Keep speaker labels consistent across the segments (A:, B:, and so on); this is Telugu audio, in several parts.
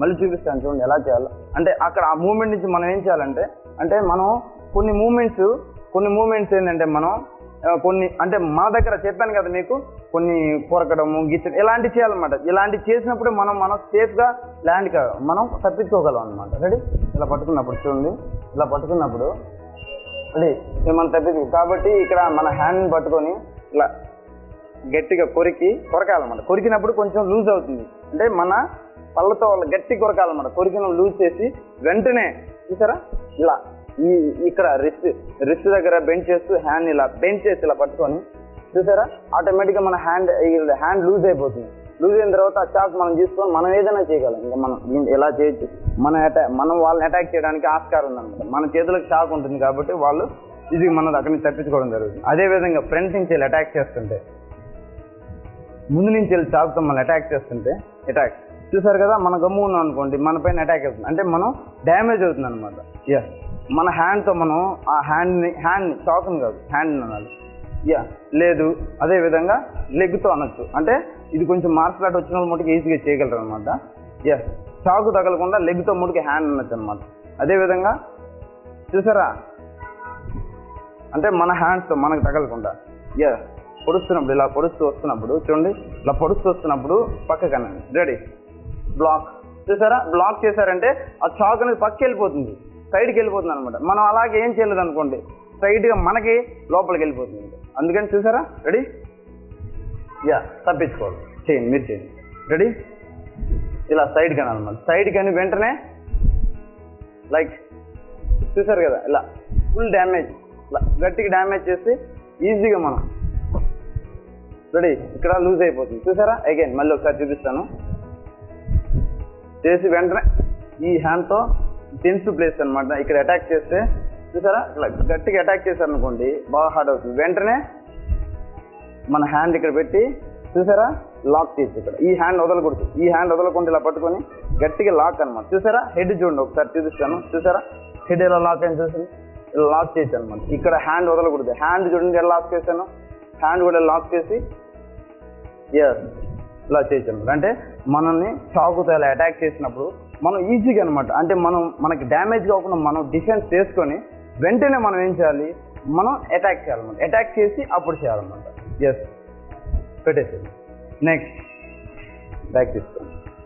A: మళ్ళీ చూపిస్తాను చూడండి ఎలా చేయాలో అంటే అక్కడ ఆ మూమెంట్ నుంచి మనం ఏం చేయాలంటే అంటే మనం కొన్ని మూమెంట్స్ కొన్ని మూమెంట్స్ ఏంటంటే మనం ఆ, కొన్ని అంటే మా దగ్గర చెప్పాను కదా మీకు కొన్ని కొరకడము గిచ్చడం ఇలాంటివి చేయాలన్నమాట ఇలాంటివి చేసినప్పుడు మనం మనం సేఫ్గా ల్యాండ్ కా- మనం తప్పించుకోగలం అనమాట రెడీ ఇలా పట్టుకున్నప్పుడు చూడండి ఇలా పట్టుకున్నప్పుడు రెడీ ఇది మనం తప్పించు కాబట్టి ఇక్కడ మన హ్యాండ్ పట్టుకొని ఇలా గట్టిగా కొరికి కొరకాలన్నమాట కొరికినప్పుడు కొంచెం లూజ్ అవుతుంది అంటే మన పళ్ళతో వాళ్ళ గట్టి కొరకాలన్నమాట కొరికిన లూజ్ చేసి వెంటనే చూసారా ఇలా ఈ ఇక్కడ రిస్ట్ రిస్ట్ దగ్గర బెంచ్ చేస్తూ హ్యాండ్ ఇలా బెంచ్ చేసి ఇలా పట్టుకొని చూసారా ఆటోమేటిక్గా మన హ్యాండ్ హ్యాండ్ లూజ్ అయిపోతుంది లూజ్ అయిన తర్వాత ఆ చాక్ మనం తీసుకొని మనం ఏదైనా చేయగలం ఇంకా మనం దీన్ని ఎలా చేయొచ్చు మన అటాక్ మనం వాళ్ళని అటాక్ చేయడానికి ఆస్కారం ఉందన్నమాట మన చేతులకు చాక్ ఉంటుంది కాబట్టి వాళ్ళు ఇది మనం అక్కడి నుంచి తప్పించుకోవడం జరుగుతుంది అదే విధంగా ఫ్రంట్ నుంచి వెళ్ళి అటాక్ చేస్తుంటే ముందు నుంచి వెళ్ళి చాకుతో మనం అటాక్ చేస్తుంటే అటాక్ చూసారు కదా మన గమ్ము ఉన్నాం అనుకోండి మన పైన అటాక్ అవుతుంది అంటే మనం డ్యామేజ్ అవుతుంది అనమాట యా మన హ్యాండ్తో మనం ఆ హ్యాండ్ని హ్యాండ్ని చాకుని కాదు హ్యాండ్ అనాలి యా లేదు అదే విధంగా లెగ్తో అనొచ్చు అంటే ఇది కొంచెం మార్షల్ ఆర్ట్ వచ్చిన వాళ్ళు మటుకు ఈజీగా చేయగలరు అనమాట యా చాకు తగలకుండా లెగ్తో ముడికి హ్యాండ్ అనొచ్చు అనమాట అదే విధంగా చూసారా అంటే మన హ్యాండ్స్తో మనకు తగలకుండా యా పొడుస్తున్నప్పుడు ఇలా పొడుస్తూ వస్తున్నప్పుడు చూడండి ఇలా పొడుస్తూ వస్తున్నప్పుడు పక్కకనండి రెడీ బ్లాక్ చూసారా బ్లాక్ చేశారంటే ఆ చాక్ అనేది పక్కకి వెళ్ళిపోతుంది సైడ్కి వెళ్ళిపోతుంది అనమాట మనం అలాగే ఏం చేయలేదు అనుకోండి స్ట్రైట్గా మనకి లోపలికి వెళ్ళిపోతుంది అందుకని చూసారా రెడీ యా తప్పించుకోవాలి చేయండి మీరు చేయండి రెడీ ఇలా సైడ్ కానీ అనమాట సైడ్ కానీ వెంటనే లైక్ చూసారు కదా ఇలా ఫుల్ డ్యామేజ్ ఇలా గట్టిగా డ్యామేజ్ చేసి ఈజీగా మనం రెడీ ఇక్కడ లూజ్ అయిపోతుంది చూసారా అగైన్ మళ్ళీ ఒకసారి చూపిస్తాను చేసి వెంటనే ఈ హ్యాండ్తో టెన్స్ ప్లేస్ అన్నమాట ఇక్కడ అటాక్ చేస్తే చూసారా ఇట్లా గట్టిగా అటాక్ చేశారు అనుకోండి బాగా హార్డ్ అవుతుంది వెంటనే మన హ్యాండ్ ఇక్కడ పెట్టి చూసారా లాక్ చేయొచ్చు ఇక్కడ ఈ హ్యాండ్ వదలకూడదు ఈ హ్యాండ్ వదలకుండా ఇలా పట్టుకొని గట్టిగా లాక్ అన్నమాట చూసారా హెడ్ చూడండి ఒకసారి చూపిస్తాను చూసారా హెడ్ ఎలా లాక్ అని చూసి ఇలా లాక్ చేయొచ్చు అనమాట ఇక్కడ హ్యాండ్ వదలకూడదు హ్యాండ్ చూడండి ఎలా లాక్ చేశాను హ్యాండ్ కూడా లాక్ చేసి ఎస్ ఇలా చేయొచ్చు అనమాట అంటే మనల్ని చాకుతో ఇలా అటాక్ చేసినప్పుడు మనం ఈజీగా అనమాట అంటే మనం మనకి డ్యామేజ్ కాకుండా మనం డిఫెన్స్ చేసుకొని వెంటనే మనం ఏం చేయాలి మనం అటాక్ చేయాలన్నమాట అటాక్ చేసి అప్పుడు చేయాలన్నమాట ఎస్ పెట్టేసేది నెక్స్ట్ బ్యాక్ తీసుకోండి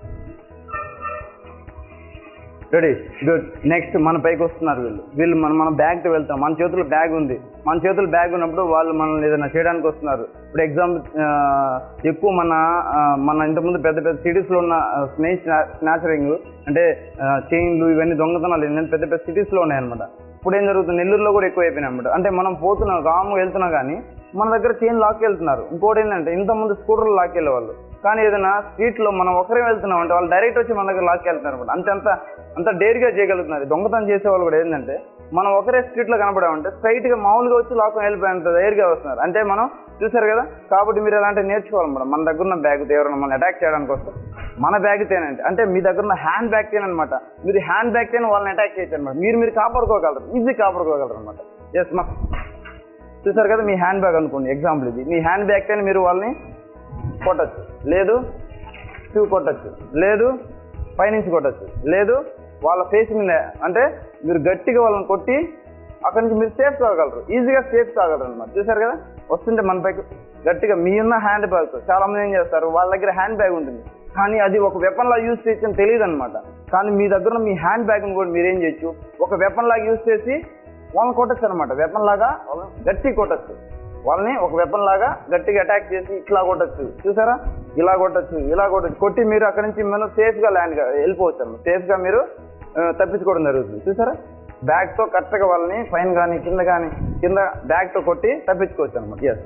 A: రెడీ గుడ్ నెక్స్ట్ మన పైకి వస్తున్నారు వీళ్ళు వీళ్ళు మన మన బ్యాగ్తో వెళ్తాం మన చేతుల్లో బ్యాగ్ ఉంది మన చేతుల్లో బ్యాగ్ ఉన్నప్పుడు వాళ్ళు మనల్ని ఏదైనా చేయడానికి వస్తున్నారు ఇప్పుడు ఎగ్జాంపుల్ ఎక్కువ మన ఆ, మన ఇంతకుముందు పెద్ద పెద్ద సిటీస్లో ఉన్న స్నేహ్ స్నాచరింగ్ అంటే చైన్లు ఇవన్నీ దొంగతనాలు ఏంటంటే పెద్ద పెద్ద సిటీస్లో ఉన్నాయన్నమాట ఇప్పుడు ఏం జరుగుతుంది నెల్లూరులో కూడా ఎక్కువ అయిపోయినాయి అనమాట అంటే మనం పోతున్నాం రాము వెళ్తున్నా కానీ మన దగ్గర చైన్ లాక్ వెళ్తున్నారు ఇంకోటి ఏంటంటే ఇంతకుముందు స్కూటర్లు లాక్ వెళ్ళేవాళ్ళు కానీ ఏదైనా స్ట్రీట్లో మనం ఒకరే వెళ్తున్నాం అంటే వాళ్ళు డైరెక్ట్ వచ్చి మన దగ్గర లాక్ వెళ్తున్నారు అనమాట అంతే అంత అంత డేర్గా చేయగలుగుతున్నారు దొంగతనం చేసే వాళ్ళు కూడా ఏంటంటే మనం ఒకరే స్ట్రీట్లో కనపడామంటే స్ట్రైట్గా మామూలుగా వచ్చి లాక్ వెళ్ళిపోయేంత ధైర్యంగా వస్తున్నారు అంటే మనం చూసారు కదా కాబట్టి మీరు ఎలాంటి నేర్చుకోవాలన్నమాట మన దగ్గర ఉన్న బ్యాగ్ ఎవరైనా మనం అటాక్ చేయడానికి వస్తే మన బ్యాగ్ తేనండి అంటే మీ దగ్గర ఉన్న హ్యాండ్ బ్యాగ్ తేనమాట మీరు హ్యాండ్ బ్యాగ్ తేని వాళ్ళని అటాక్ చేయొచ్చు అనమాట మీరు మీరు కాపాడుకోగలరు ఈజీ కాపాడుకోగలరు అనమాట ఎస్ మా చూసారు కదా మీ హ్యాండ్ బ్యాగ్ అనుకోండి ఎగ్జాంపుల్ ఇది మీ హ్యాండ్ బ్యాగ్ తేని మీరు వాళ్ళని కొట్టచ్చు లేదు టూ కొట్టచ్చు లేదు పైనుంచి కొట్టచ్చు లేదు వాళ్ళ ఫేస్ మీద అంటే మీరు గట్టిగా వాళ్ళని కొట్టి అక్కడి నుంచి మీరు సేఫ్ కాగలరు ఈజీగా సేఫ్ కాగలరు అనమాట చూసారు కదా వస్తుంటే మన పైకి గట్టిగా మీ ఉన్న హ్యాండ్ బ్యాగ్ చాలా మంది ఏం చేస్తారు వాళ్ళ దగ్గర హ్యాండ్ బ్యాగ్ ఉంటుంది కానీ అది ఒక వెపన్ లా యూజ్ చేయొచ్చని తెలియదు అనమాట కానీ మీ దగ్గర ఉన్న మీ హ్యాండ్ బ్యాగ్ని కూడా మీరు ఏం చేయొచ్చు ఒక వెపన్ లాగా యూజ్ చేసి వాళ్ళని కొట్టచ్చు అనమాట వెపన్ లాగా వాళ్ళని గట్టి కొట్టచ్చు వాళ్ళని ఒక వెపన్ లాగా గట్టిగా అటాక్ చేసి ఇట్లా కొట్టచ్చు చూసారా ఇలా కొట్టచ్చు ఇలా కొట్టచ్చు కొట్టి మీరు అక్కడి నుంచి మనం సేఫ్గా ల్యాండ్ వెళ్ళిపోవచ్చు అనమాట సేఫ్గా మీరు ఆ, తప్పించుకోవడం జరుగుతుంది చూసారా బ్యాగ్తో కరెక్ట్గా వాళ్ళని పైన కానీ కింద కానీ కింద బ్యాగ్తో కొట్టి తప్పించుకోవచ్చు అనమాట ఎస్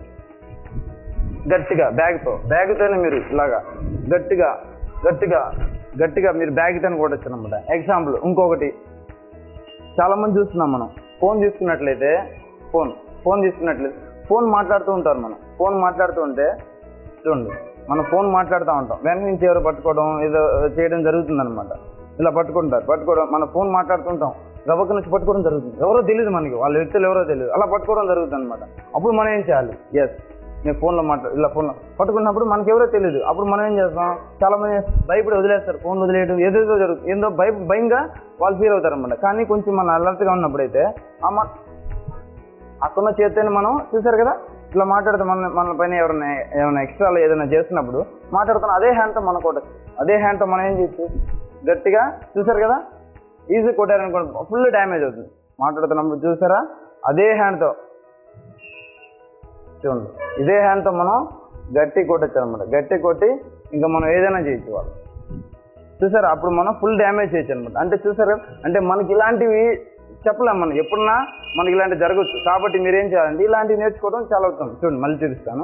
A: గట్టిగా బ్యాగ్తో బ్యాగ్తోనే మీరు ఇలాగా గట్టిగా గట్టిగా గట్టిగా మీరు బ్యాగ్తో కొట్టచ్చు అనమాట ఎగ్జాంపుల్ ఇంకొకటి చాలా మంది చూస్తున్నాం మనం ఫోన్ తీసుకున్నట్లయితే ఫోన్ ఫోన్ తీసుకున్నట్లయితే ఫోన్ మాట్లాడుతూ ఉంటారు మనం ఫోన్ మాట్లాడుతూ ఉంటే చూడండి మనం ఫోన్ మాట్లాడుతూ ఉంటాం వెనక నుంచి ఎవరు పట్టుకోవడం ఏదో చేయడం జరుగుతుంది అనమాట ఇలా పట్టుకుంటారు పట్టుకోవడం మన ఫోన్ మాట్లాడుతుంటాం గబక్క నుంచి పట్టుకోవడం జరుగుతుంది ఎవరో తెలియదు మనకి వాళ్ళ వ్యక్తులు ఎవరో తెలియదు అలా పట్టుకోవడం జరుగుతుంది అనమాట అప్పుడు మనం ఏం చేయాలి ఎస్ నేను ఫోన్లో మాట్లా ఇలా ఫోన్లో పట్టుకున్నప్పుడు మనకి ఎవరో తెలియదు అప్పుడు మనం ఏం చేస్తాం చాలా మంది భయపడి వదిలేస్తారు ఫోన్ వదిలేయడం ఏదేదో జరుగుతుంది ఏందో భయ భయంగా వాళ్ళు ఫీల్ అవుతారు అనమాట కానీ కొంచెం మన అలర్ట్గా ఉన్నప్పుడైతే ఆ మన అక్కడున్న చేతిని మనం చూసారు కదా ఇట్లా మాట్లాడితే మన మన పైన ఎవరైనా ఏమైనా ఎక్స్ట్రా ఏదైనా చేస్తున్నప్పుడు మాట్లాడుతున్న అదే హ్యాండ్తో మనం కొట్టచ్చు అదే హ్యాండ్తో మనం ఏం చేయొచ్చు గట్టిగా చూసారు కదా ఈజీ కొట్టారనుకోండి ఫుల్ డ్యామేజ్ అవుతుంది మాట్లాడుతున్నప్పుడు చూసారా అదే హ్యాండ్తో చూడండి ఇదే హ్యాండ్తో మనం గట్టి కొట్టచ్చు అనమాట గట్టి కొట్టి ఇంకా మనం ఏదైనా చేయొచ్చు వాళ్ళు చూసారా అప్పుడు మనం ఫుల్ డ్యామేజ్ చేయొచ్చు అనమాట అంటే చూసారా అంటే మనకి ఇలాంటివి చెప్పలేము మనం ఎప్పుడన్నా మనకి ఇలాంటివి జరగచ్చు కాబట్టి మీరు ఏం చేయాలంటే ఇలాంటివి నేర్చుకోవడం చాలా అవుతుంది చూడండి మళ్ళీ చూపిస్తాను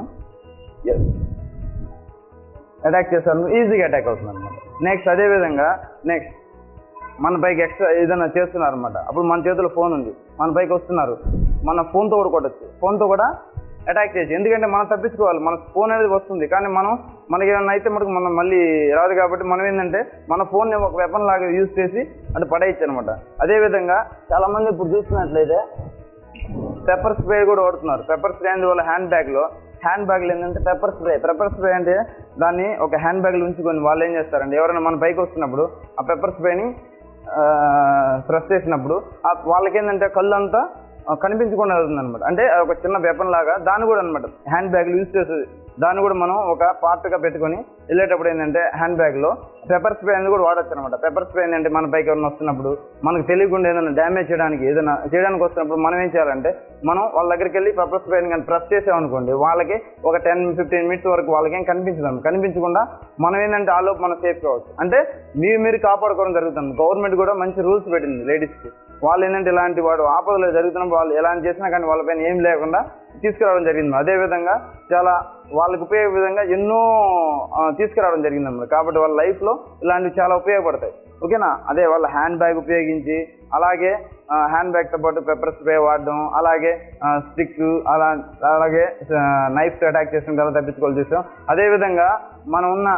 A: అటాక్ చేస్తాను ఈజీగా అటాక్ అవుతుంది అనమాట నెక్స్ట్ అదే విధంగా నెక్స్ట్ మన పైకి ఎక్స్ట్రా ఏదైనా చేస్తున్నారు అనమాట అప్పుడు మన చేతిలో ఫోన్ ఉంది మన పైకి వస్తున్నారు మన ఫోన్తో కూడా కొట్టచ్చు ఫోన్తో కూడా అటాక్ చేయొచ్చు ఎందుకంటే మనం తప్పించుకోవాలి మన ఫోన్ అనేది వస్తుంది కానీ మనం మనకి ఏమైనా అయితే మనకు మనం మళ్ళీ రాదు కాబట్టి మనం ఏంటంటే మన ఫోన్ ఒక వెపన్ లాగా యూజ్ చేసి అంటే పడేయచ్చు అనమాట అదేవిధంగా చాలా మంది ఇప్పుడు చూస్తున్నట్లయితే పెప్పర్ స్ప్రే కూడా వాడుతున్నారు పెప్పర్ స్ప్రే అనేది వాళ్ళ హ్యాండ్ బ్యాగ్లో హ్యాండ్ బ్యాగ్లో ఏంటంటే పెప్పర్ స్ప్రే పెప్పర్ స్ప్రే అంటే దాన్ని ఒక హ్యాండ్ బ్యాగ్లో ఉంచుకొని వాళ్ళు ఏం చేస్తారంటే ఎవరైనా మన పైకి వస్తున్నప్పుడు ఆ పెప్పర్ స్ప్రేని ప్రెస్ చేసినప్పుడు ఆ వాళ్ళకి ఏంటంటే కళ్ళు అంతా ఆ, కనిపించకుండా అవుతుంది అనమాట అంటే అది ఒక చిన్న వెపన్ లాగా దాన్ని కూడా అనమాట హ్యాండ్ బ్యాగ్లు యూజ్ చేస్తుంది దాన్ని కూడా మనం ఒక పార్ట్గా పెట్టుకొని వెళ్ళేటప్పుడు ఏంటంటే హ్యాండ్ బ్యాగ్లో పెప్పర్ స్ప్రే అనేది కూడా వాడచ్చు అనమాట పెప్పర్ స్ప్రే ఏంటంటే మన పైకి ఎవరైనా వస్తున్నప్పుడు మనకు తెలియకుండా ఏదైనా డ్యామేజ్ చేయడానికి ఏదైనా చేయడానికి వస్తున్నప్పుడు మనం ఏం చేయాలంటే మనం వాళ్ళ దగ్గరికి వెళ్ళి పెప్పర్ స్ప్రేని కానీ ప్రెస్ చేసామనుకోండి వాళ్ళకి ఒక టెన్ ఫిఫ్టీన్ మినిట్స్ వరకు వాళ్ళకి ఏం కనిపించదు కనిపించకుండా మనం ఏంటంటే ఆ లోపు మనం సేఫ్ కావచ్చు అంటే మీరు మీరు కాపాడుకోవడం జరుగుతుంది గవర్నమెంట్ కూడా మంచి రూల్స్ పెట్టింది లేడీస్కి వాళ్ళు ఏంటంటే ఇలాంటి వాడు ఆపదలు జరుగుతున్నప్పుడు వాళ్ళు ఎలాంటి చేసినా కానీ వాళ్ళపైన ఏం లేకుండా తీసుకురావడం జరిగింది అదేవిధంగా చాలా వాళ్ళకి ఉపయోగ విధంగా ఎన్నో ఆ, తీసుకురావడం జరిగింది అన్నమాట కాబట్టి వాళ్ళ లైఫ్లో ఇలాంటివి చాలా ఉపయోగపడతాయి ఓకేనా అదే వాళ్ళ హ్యాండ్ బ్యాగ్ ఉపయోగించి అలాగే హ్యాండ్ బ్యాగ్తో పాటు పెప్పర్ స్ప్రే వాడడం అలాగే స్టిక్ అలా అలాగే నైఫ్ అటాక్ చేసిన కదా తప్పించుకోవాలి చూసాం అదేవిధంగా మనం ఉన్న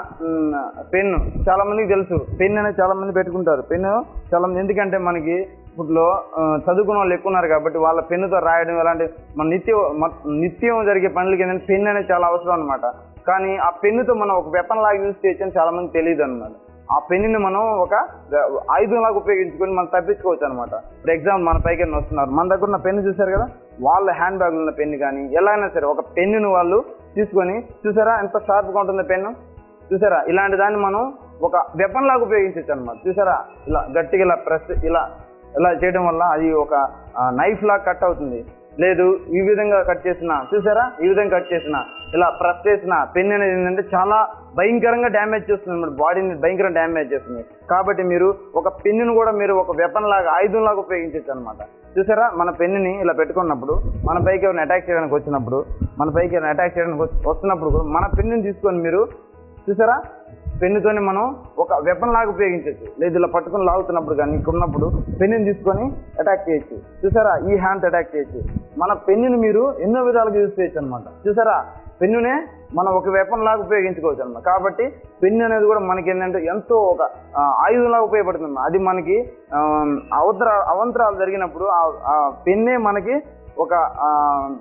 A: పెన్ చాలా మందికి తెలుసు పెన్ అనేది చాలా మంది పెట్టుకుంటారు పెన్ చాలా మంది ఎందుకంటే మనకి ఇప్పట్లో ఆ, చదువుకున్న వాళ్ళు ఎక్కువ ఉన్నారు కాబట్టి వాళ్ళ పెన్నుతో రాయడం ఇలాంటి మన నిత్యం మ- నిత్యం జరిగే పనులకి ఏంటంటే పెన్ అనేది చాలా అవసరం అనమాట కానీ ఆ పెన్నుతో మనం ఒక వెపన్ లాగా యూజ్ చేయొచ్చని చాలా మంది తెలియదు అనమాట ఆ పెన్నుని మనం ఒక ఆయుధం లాగా ఉపయోగించుకొని మనం తప్పించుకోవచ్చు అనమాట ఫర్ ఎగ్జాంపుల్ మన పైకి ఎన్ని వస్తున్నారు మన దగ్గర ఉన్న పెన్ను చూసారు కదా వాళ్ళ హ్యాండ్ బ్యాగ్ ఉన్న పెన్ను కానీ ఎలా అయినా సరే ఒక పెన్నుని వాళ్ళు తీసుకొని చూసారా ఎంత షార్ప్గా ఉంటుంది పెన్ను చూసారా ఇలాంటి దాన్ని మనం ఒక వెపన్ లాగా ఉపయోగించవచ్చు అనమాట చూసారా ఇలా గట్టిగా ఇలా ప్రెస్ ఇలా ఇలా చేయడం వల్ల అది ఒక నైఫ్ లాగా కట్ అవుతుంది లేదు ఈ విధంగా కట్ చేసిన చూసారా ఈ విధంగా కట్ చేసిన ఇలా ప్రెస్ చేసిన పెన్ అనేది ఏంటంటే చాలా భయంకరంగా డ్యామేజ్ చేస్తుంది అన్నమాట బాడీని భయంకరంగా డ్యామేజ్ చేస్తుంది కాబట్టి మీరు ఒక పెన్నును కూడా మీరు ఒక వెపన్ లాగా ఆయుధం లాగా ఉపయోగించవచ్చు అనమాట చూసారా మన పెన్నుని ఇలా పెట్టుకున్నప్పుడు మన పైకి ఎవరైనా అటాక్ చేయడానికి వచ్చినప్పుడు మన పైకి ఎవరైనా అటాక్ చేయడానికి వచ్చి- వస్తున్నప్పుడు కూడా మన పెన్నుని తీసుకొని మీరు చూసారా పెన్నుతోని మనం ఒక వెపన్ లాగా ఉపయోగించవచ్చు లేదు ఇలా పట్టుకొని లాగుతున్నప్పుడు కానీ ఇక్కడ ఉన్నప్పుడు పెన్నుని తీసుకొని అటాక్ చేయొచ్చు చూసారా ఈ హ్యాండ్ అటాక్ చేయొచ్చు మన పెన్నుని మీరు ఎన్నో విధాలుగా యూజ్ చేయొచ్చు అనమాట చూసారా పెన్నునే మనం ఒక వెపన్ లాగా ఉపయోగించుకోవచ్చు అనమాట కాబట్టి పెన్ను అనేది కూడా మనకి ఏంటంటే ఎంతో ఒక ఆ, ఆయుధంలాగా ఉపయోగపడుతుంది అది మనకి ఆ, అవతర అవంతరాలు జరిగినప్పుడు ఆ- ఆ పెన్నే మనకి ఒక ఆ,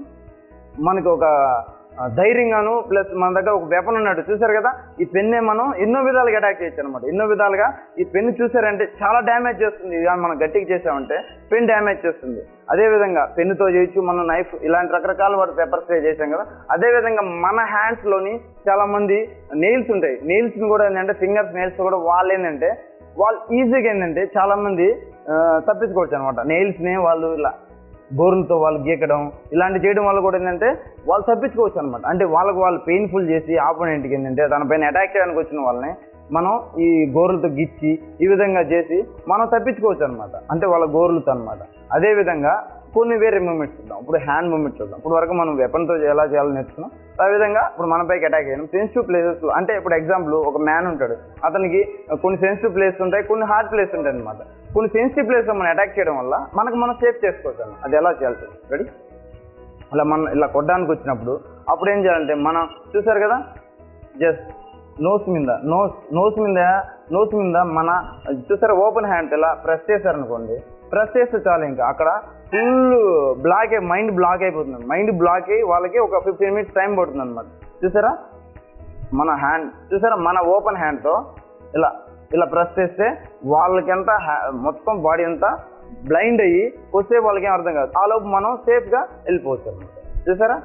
A: మనకి ఒక ఆ, ధైర్యంగాను ప్లస్ మన దగ్గర ఒక వెపన్ ఉన్నట్టు చూసారు కదా ఈ పెన్నే మనం ఎన్నో విధాలుగా అటాక్ చేయొచ్చు అనమాట ఎన్నో విధాలుగా ఈ పెన్ చూసారంటే చాలా డ్యామేజ్ చేస్తుంది ఇది కానీ మనం గట్టిగా చేసామంటే పెన్ డ్యామేజ్ చేస్తుంది అదే విధంగా పెన్నుతో చేయొచ్చు మనం నైఫ్ ఇలాంటి రకరకాల వాటి పేపర్ స్ప్రే చేసాం కదా అదే విధంగా మన హ్యాండ్స్ లోని చాలా మంది నెయిల్స్ ఉంటాయి నెయిల్స్ కూడా ఏంటంటే ఫింగర్స్ నెయిల్స్ కూడా వాళ్ళు ఏంటంటే వాళ్ళు ఈజీగా ఏంటంటే చాలా మంది ఆ, తప్పించుకోవచ్చు అనమాట నెయిల్స్ ని వాళ్ళు ఇలా గోరులతో వాళ్ళు గీకడం ఇలాంటి చేయడం వల్ల కూడా ఏంటంటే వాళ్ళు తప్పించుకోవచ్చు అనమాట అంటే వాళ్ళకు వాళ్ళు పెయిన్ఫుల్ చేసి ఆపోనెంట్కి ఏంటంటే తన పైన అటాక్ చేయడానికి వచ్చిన వాళ్ళని మనం ఈ గోరులతో గిచ్చి ఈ విధంగా చేసి మనం తప్పించుకోవచ్చు అనమాట అంటే వాళ్ళ గోరులతో అనమాట అదే విధంగా కొన్ని వేరే మూమెంట్స్ చూద్దాం ఇప్పుడు హ్యాండ్ మూమెంట్స్ చూద్దాం ఇప్పుడు వరకు మనం వెపన్తో ఎలా చేయాలో నేర్చుకున్నాం ఆ విధంగా ఇప్పుడు మన పైకి అటాక్ చేయడం సెన్సిటివ్ ప్లేసెస్ అంటే ఇప్పుడు ఎగ్జాంపుల్ ఒక మ్యాన్ ఉంటాడు అతనికి కొన్ని సెన్సిటివ్ ప్లేస్ ఉంటాయి కొన్ని హార్డ్ ప్లేస్ ఉంటాయి అనమాట కొన్ని సెన్సిటివ్ ప్లేస్ మనం అటాక్ చేయడం వల్ల మనకు మనం సేఫ్ చేసుకోవచ్చు అన్నమాట. అది ఎలా చేయాలి రెడీ అలా మనం ఇలా కొట్టడానికి వచ్చినప్పుడు అప్పుడు ఏం చేయాలంటే మనం చూసారు కదా జస్ట్ నోస్ మీద నోస్ నోస్ మీద నోస్ మీద మన చూసారా ఓపెన్ హ్యాండ్ ఇలా ప్రెస్ చేశారనుకోండి ప్రెస్ చేస్తే చాలు ఇంకా అక్కడ ఫుల్ బ్లాక్ అయి మైండ్ బ్లాక్ అయిపోతుంది మైండ్ బ్లాక్ అయ్యి వాళ్ళకి ఒక ఫిఫ్టీన్ మినిట్స్ టైం పడుతుంది అనమాట చూసారా మన హ్యాండ్ చూసారా మన ఓపెన్ హ్యాండ్తో ఇలా ఇలా ప్రెస్ చేస్తే వాళ్ళకంతా హ్యా- మొత్తం బాడీ అంతా బ్లైండ్ అయ్యి వస్తే వాళ్ళకి ఏం అర్థం కాదు ఆ లోపు మనం సేఫ్గా వెళ్ళిపోవచ్చు అనమాట చూసారా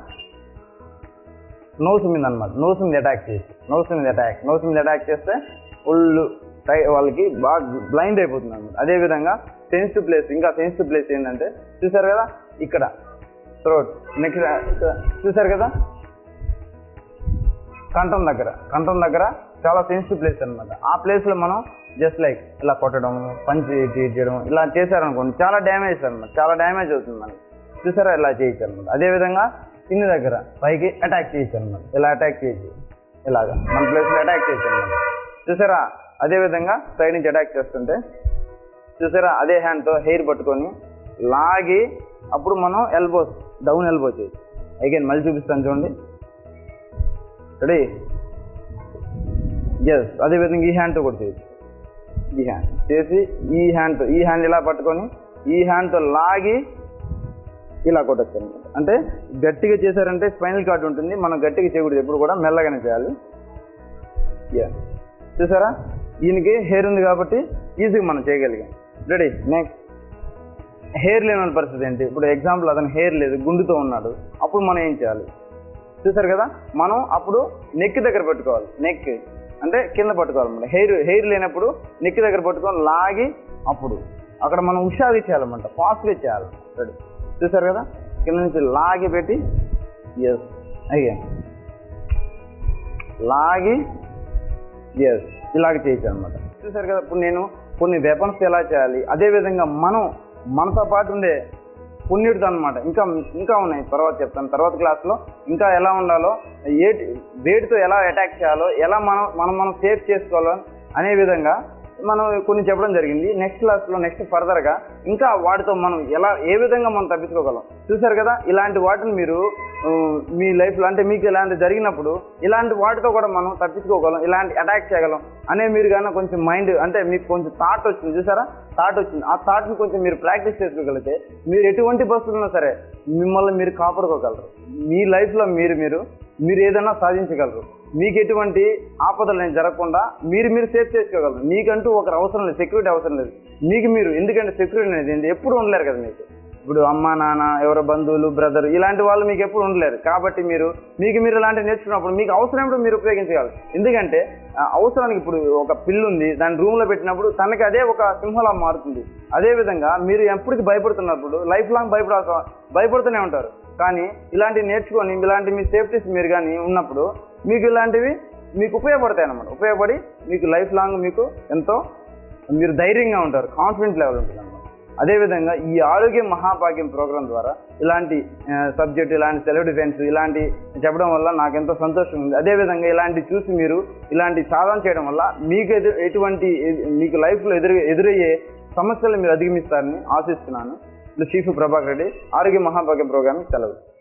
A: నోస్ మీద అనమాట నోస్ మీద అటాక్ చేసి నోస్ మీద అటాక్ నోస్ మీద అటాక్ చేస్తే ఫుల్ టై వాళ్ళకి బాగా బ్లైండ్ అయిపోతుంది అనమాట అదేవిధంగా సెన్సిటివ్ ప్లేస్ ఇంకా సెన్సిటివ్ ప్లేస్ ఏంటంటే చూసారు కదా ఇక్కడ థ్రోట్ నెక్స్ట్ చూసారు కదా కంఠం దగ్గర కంఠం దగ్గర చాలా సెన్సిటివ్ ప్లేస్ అనమాట ఆ ప్లేస్లో మనం జస్ట్ లైక్ ఇలా కొట్టడం పంచి చేయడం ఇలా చేశారనుకోండి చాలా డ్యామేజ్ అనమాట చాలా డ్యామేజ్ అవుతుంది మనకి చూసారా ఇలా చేయొచ్చు అనమాట అదేవిధంగా పిన్ని దగ్గర పైకి అటాక్ చేయొచ్చు అనమాట ఇలా అటాక్ చేయొచ్చు ఇలాగా మన ప్లేస్లో అటాక్ చేయొచ్చు అనమాట చూసారా అదేవిధంగా సైడ్ నుంచి అటాక్ చేస్తుంటే చూసారా అదే హ్యాండ్తో హెయిర్ పట్టుకొని లాగి అప్పుడు మనం ఎల్బోస్ డౌన్ ఎల్బో చేయొచ్చు అగైన్ మళ్ళీ చూపిస్తాను చూడండి రెడీ ఎస్ అదేవిధంగా ఈ హ్యాండ్తో కూడా చేయొచ్చు ఈ హ్యాండ్ చేసి ఈ హ్యాండ్తో ఈ హ్యాండ్ ఇలా పట్టుకొని ఈ హ్యాండ్తో లాగి ఇలా కొట్టచ్చు అనమాట అంటే గట్టిగా చేశారంటే స్పైనల్ కార్డ్ ఉంటుంది మనం గట్టిగా చేయకూడదు ఎప్పుడు కూడా మెల్లగానే చేయాలి యా చూసారా ఈయనకి హెయిర్ ఉంది కాబట్టి ఈజీగా మనం చేయగలిగాం రెడీ నెక్స్ట్ హెయిర్ లేని వాళ్ళ పరిస్థితి ఏంటి ఇప్పుడు ఎగ్జాంపుల్ అతను హెయిర్ లేదు గుండుతో ఉన్నాడు అప్పుడు మనం ఏం చేయాలి చూసారు కదా మనం అప్పుడు నెక్ దగ్గర పెట్టుకోవాలి నెక్ అంటే కింద పట్టుకోవాలన్నమాట హెయిర్ హెయిర్ లేనప్పుడు నెక్ దగ్గర పట్టుకొని లాగి అప్పుడు అక్కడ మనం హుషారుగా చేయాలన్నమాట ఫాస్ట్గా చేయాలి రెడీ చూసారు కదా కింద నుంచి లాగి పెట్టి ఎస్ అయ్యా లాగి ఎస్ ఇలాగ చేయొచ్చు అనమాట చూసారు కదా ఇప్పుడు నేను కొన్ని వెపన్స్ ఎలా చేయాలి అదే విధంగా మనం మనతో పాటు ఉండే పుణ్యుడితో అనమాట ఇంకా ఇంకా ఉన్నాయి తర్వాత చెప్తాను తర్వాత క్లాస్లో ఇంకా ఎలా ఉండాలో ఏటి వేటితో ఎలా అటాక్ చేయాలో ఎలా మనం మనం మనం సేఫ్ చేసుకోవాలో అనే విధంగా మనం కొన్ని చెప్పడం జరిగింది నెక్స్ట్ క్లాస్లో నెక్స్ట్ ఫర్దర్గా ఇంకా వాటితో మనం ఎలా ఏ విధంగా మనం తప్పించుకోగలం చూసారు కదా ఇలాంటి వాటిని మీరు ఆ, మీ లైఫ్లో అంటే మీకు ఇలాంటి జరిగినప్పుడు ఇలాంటి వాటితో కూడా మనం తప్పించుకోగలం ఇలాంటి అటాక్ చేయగలం అనే మీరు కానీ కొంచెం మైండ్ అంటే మీకు కొంచెం థాట్ వచ్చింది చూసారా థాట్ వచ్చింది ఆ థాట్ని కొంచెం మీరు ప్రాక్టీస్ చేసుకోగలిగితే మీరు ఎటువంటి పరిస్థితులు ఉన్నా సరే మిమ్మల్ని మీరు కాపాడుకోగలరు మీ లైఫ్లో మీరు మీరు మీరు ఏదైనా సాధించగలరు మీకు ఎటువంటి ఆపదలు అనేది జరగకుండా మీరు మీరు సేఫ్ చేసుకోగలరు మీకంటూ ఒకరు అవసరం లేదు సెక్యూరిటీ అవసరం లేదు మీకు మీరు ఎందుకంటే సెక్యూరిటీ అనేది ఏంటి ఎప్పుడు ఉండలేరు కదా మీకు ఇప్పుడు అమ్మ నాన్న ఎవరో బంధువులు బ్రదర్ ఇలాంటి వాళ్ళు మీకు ఎప్పుడు ఉండలేరు కాబట్టి మీరు మీకు మీరు ఇలాంటివి నేర్చుకున్నప్పుడు మీకు అవసరమైనప్పుడు మీరు ఉపయోగించగలరు ఎందుకంటే ఆ, అవసరానికి ఇప్పుడు ఒక పిల్లు ఉంది దాన్ని రూమ్లో పెట్టినప్పుడు తనకి అదే ఒక సింహలా మారుతుంది అదే విధంగా మీరు ఎప్పటికి భయపడుతున్నప్పుడు లైఫ్ లాంగ్ భయపడాల్సిన భయపడుతూనే ఉంటారు కానీ ఇలాంటివి నేర్చుకొని ఇలాంటి మీ సేఫ్టీస్ మీరు కానీ ఉన్నప్పుడు మీకు ఇలాంటివి మీకు ఉపయోగపడతాయి అన్నమాట ఉపయోగపడి మీకు లైఫ్ లాంగ్ మీకు ఎంతో మీరు ధైర్యంగా ఉంటారు కాన్ఫిడెంట్ లెవెల్ ఉంటుంది అన్నమాట అదేవిధంగా ఈ ఆరోగ్య మహాభాగ్యం ప్రోగ్రాం ద్వారా ఇలాంటి సబ్జెక్ట్ ఇలాంటి సెల్ఫ్ డిఫెన్స్ ఇలాంటి చెప్పడం వల్ల నాకు ఎంతో సంతోషం ఉంది అదేవిధంగా ఇలాంటి చూసి మీరు ఇలాంటి సాధన చేయడం వల్ల మీకు ఎదు ఎటువంటి ఎ- మీకు లైఫ్లో ఎదురు ఎదురయ్యే సమస్యలు మీరు అధిగమిస్తారని ఆశిస్తున్నాను చీఫ్ ప్రభాకర్ రెడ్డి ఆరోగ్య మహాభాగ్యం ప్రోగ్రామ్ సెలవు